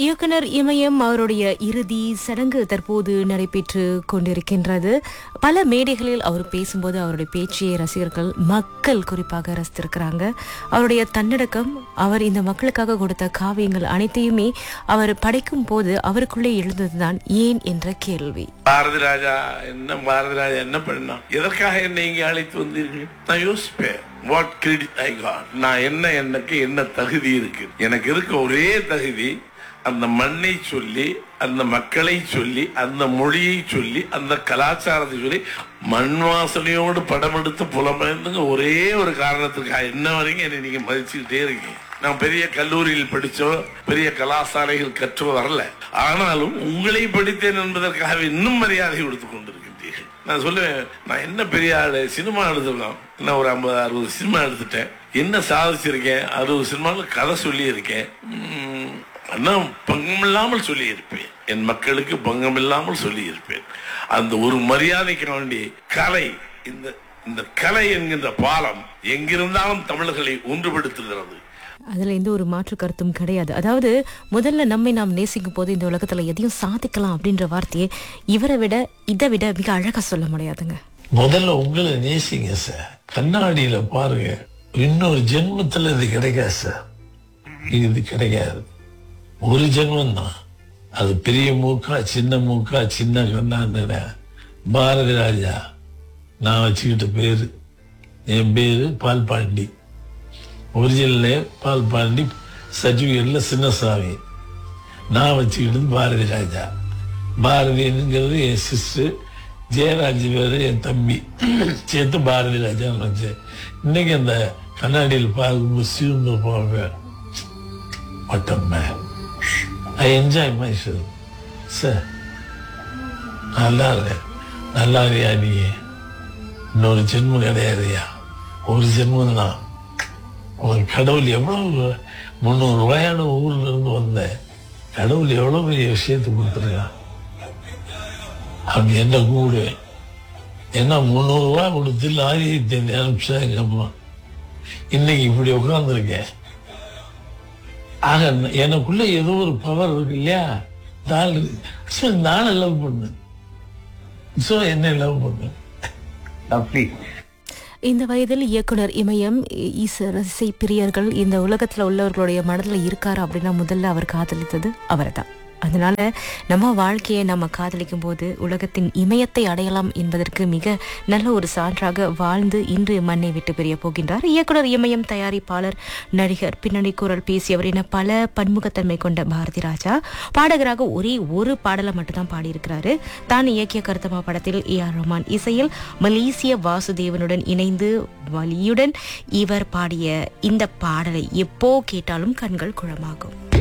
இயக்குனர் இமயம் அவருடைய இறுதி சடங்கு தற்போது நடைபெற்று கொண்டிருக்கின்றது பல மேடைகளில் அவர் பேசும்போது அவருடைய பேச்சை ரசிகர்கள் மக்கள் குறிப்பாக ரசித்திருக்கிறாங்க அவருடைய தன்னடக்கம் அவர் இந்த மக்களுக்காக கொடுத்த காவியங்கள் அனைத்தையுமே அவர் படைக்கும் போது அவருக்குள்ளே எழுந்ததுதான் ஏன் என்ற கேள்வி பாரதி ராஜா என்ன பாரதி ராஜா என்ன பண்ணா எதற்காக என்னை இங்கே அழைத்து வந்தீர்கள் நான் யோசிப்பேன் வாட் கிரெடிட் ஐ காட் நான் என்ன எனக்கு என்ன தகுதி இருக்கு எனக்கு இருக்க ஒரே தகுதி அந்த மண்ணை சொல்லி அந்த மக்களை சொல்லி அந்த மொழியை சொல்லி அந்த கலாச்சாரத்தை சொல்லி மண் வாசனையோடு படம் எடுத்து புலம்பெயர்ந்துங்க ஒரே ஒரு காரணத்துக்காக என்ன வரைக்கும் என்னை நீங்க மதிச்சுக்கிட்டே இருக்கீங்க நான் பெரிய கல்லூரியில் படிச்சோ பெரிய கலாசாலைகள் கற்றோ வரல ஆனாலும் உங்களை படித்தேன் என்பதற்காக இன்னும் மரியாதை கொடுத்து கொண்டிருக்கின்றீர்கள் நான் சொல்லுவேன் நான் என்ன பெரிய ஆளு சினிமா எடுத்துருக்கோம் நான் ஒரு ஐம்பது அறுபது சினிமா எடுத்துட்டேன் என்ன சாதிச்சிருக்கேன் அறுபது சினிமாவில் கதை சொல்லி இருக்கேன் ஆனால் பங்கமில்லாமல் சொல்லி இருப்பேன் என் மக்களுக்கு பங்கம் இல்லாமல் சொல்லி இருப்பேன் அந்த ஒரு மரியாதைக்கு வேண்டி கலை இந்த இந்த கலை என்கின்ற பாலம் எங்கிருந்தாலும் தமிழர்களை ஒன்றுபடுத்துகிறது அதுல எந்த ஒரு மாற்று கருத்தும் கிடையாது அதாவது முதல்ல நம்மை நாம் நேசிக்கும் போது இந்த உலகத்துல எதையும் சாதிக்கலாம் அப்படின்ற வார்த்தையை இவரை விட இதை விட மிக அழகா சொல்ல முடியாதுங்க முதல்ல உங்களை நேசிங்க சார் கண்ணாடியில பாருங்க இன்னொரு ஜென்மத்துல இது கிடைக்காது சார் இது கிடைக்காது ஒரு ஜென்மம் தான் அது பெரிய மூக்கா சின்ன மூக்கா சின்ன கண்ணான்னு பாரதி ராஜா நான் வச்சுக்கிட்ட பேரு என் பேரு பால் பாண்டி ஒரிஜினல்ல பால் பாண்டி சர்டிபிகேட்ல சின்னசாமி நான் வச்சுக்கிட்டது பாரதி ராஜா பாரதிங்கிறது என் சிஸ்டர் ஜெயராஜ் பேரு என் தம்பி சேர்த்து பாரதி ராஜான்னு வச்சேன் இன்னைக்கு அந்த கண்ணாடியில் பார்க்கும்போது சிவந்து போவேன் What a man. I enjoy myself. Sir நல்லா இரு நல்லா இருக்கியா நீ இன்னொரு ஜென்மம் கிடையாதுயா ஒரு ஜென்மம் தான் உன் கடவுள் எவ்வளவு முந்நூறு ரூபாயான ஊர்ல இருந்து வந்த கடவுள் எவ்வளவு பெரிய விஷயத்தை கொடுத்துருக்கான் அப்படி என்ன கூடுவேன் ஏன்னா முந்நூறு ரூபாய் கொடுத்து லாரி அனுப்பிச்சா எங்க அம்மா இன்னைக்கு இப்படி உட்கார்ந்துருக்கேன் ஆக எனக்குள்ள ஏதோ ஒரு பவர் இருக்கு இல்லையா நான் ஸோ நானை லவ் பண்ணு ஸோ என்ன லவ் பண்ணு லவ்லி இந்த வயதில் இயக்குனர் இமயம் இ- இசை ரசிசை பிரியர்கள் இந்த உலகத்துல உள்ளவர்களுடைய மனதில் இருக்காரு அப்படின்னா முதல்ல அவர் காதலித்தது அவரை தான் அதனால நம்ம வாழ்க்கையை நம்ம காதலிக்கும் போது உலகத்தின் இமயத்தை அடையலாம் என்பதற்கு மிக நல்ல ஒரு சான்றாக வாழ்ந்து இன்று மண்ணை விட்டு பிரிய போகின்றார் இயக்குனர் இமயம் தயாரிப்பாளர் நடிகர் பின்னணி குரல் பேசியவர் என பல பன்முகத்தன்மை கொண்ட பாரதி ராஜா பாடகராக ஒரே ஒரு பாடலை மட்டும்தான் பாடியிருக்கிறாரு தான் இயக்கிய கருத்தமா படத்தில் ஏ ஆர் ரஹ்மான் இசையில் மலேசிய வாசுதேவனுடன் இணைந்து வலியுடன் இவர் பாடிய இந்த பாடலை எப்போ கேட்டாலும் கண்கள் குழமாகும்